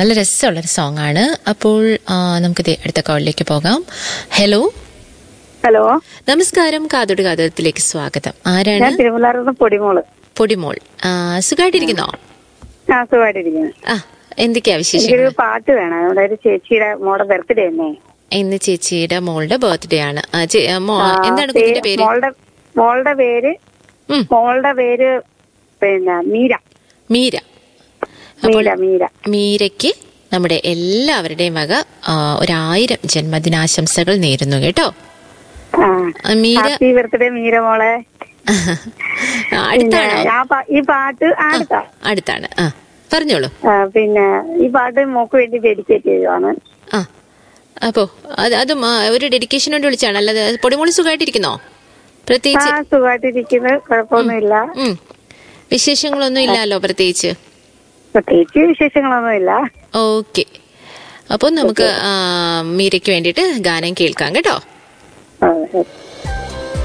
നല്ല രസമുള്ളൊരു സോങ് ആണ് അപ്പോൾ ആ, നമുക്ക് ദേ അടുത്ത കോളിലേക്ക് പോകാം ഹലോ ഹലോ നമസ്കാരം കാതോട് കാതോടത്തിലേക്ക് സ്വാഗതം ആരാണ് ഞാൻ തിരുമലാറുന്ന പൊടിമോള് പൊടിമോൾ ആ, സുഖമായിട്ടിരിക്കുന്നോ ആ സുഖമായിട്ടിരിക്കുന്നു ആ എന്തൊക്കെയാ വിശേഷം എനിക്കൊരു പാട്ട് വേണം അവിടെ ഒരു ചേച്ചിയുടെ മോടെ ബർത്ത്ഡേ തന്നെ ഇന്ന് ചേച്ചിയുടെ മോളുടെ ബർത്ത്ഡേ ആണ് ആ, ചേ- ആ, മോ- ആ, എന്താണ് പേ- കുഞ്ഞിന്റെ പേര് മോളുടെ മോളുടെ പേര് ഉം, മോളുടെ പേര് പിന്നെ മീര മീര അപ്പോൾ മീര മീര മീരയ്ക്ക് നമ്മുടെ എല്ലാവരുടെയും വക ആ, ഒരായിരം ജന്മദിനാശംസകൾ നേരുന്നു കേട്ടോ ആ ആ, മീര ഹാപ്പി ബർത്ത്ഡേ മീര മോളെ പിന്നെ അടുത്താണോ ആ പാ- ഈ പാട്ട് അടുത്ത അടുത്താണ് ആ പറഞ്ഞോളൂ പിന്നെ ഈ പാട്ട് മോക്ക് വേണ്ടി ഡെഡിക്കേറ്റ് ചെയ്യുവാണ് ആ അപ്പോ അത് അതും ആ, ഒരു ഡെഡിക്കേഷൻ കൊണ്ട് വിളിച്ചാണ് അല്ലാതെ പൊടിമോളി സുഖമായിട്ടിരിക്കുന്നോ ആ പ്രത്യേകിച്ച് സുഖമായിട്ടിരിക്കുന്നത് കുഴപ്പമൊന്നുമില്ല ഉം വിശേഷങ്ങളൊന്നും ഇല്ലല്ലോ പ്രത്യേകിച്ച് പ്രത്യേകിച്ച് വിശേഷങ്ങളൊന്നുമില്ല ഓക്കെ അപ്പോൾ നമുക്ക് ആ, മീരയ്ക്ക് വേണ്ടിയിട്ട് ഗാനം കേൾക്കാം കേട്ടോ ആ,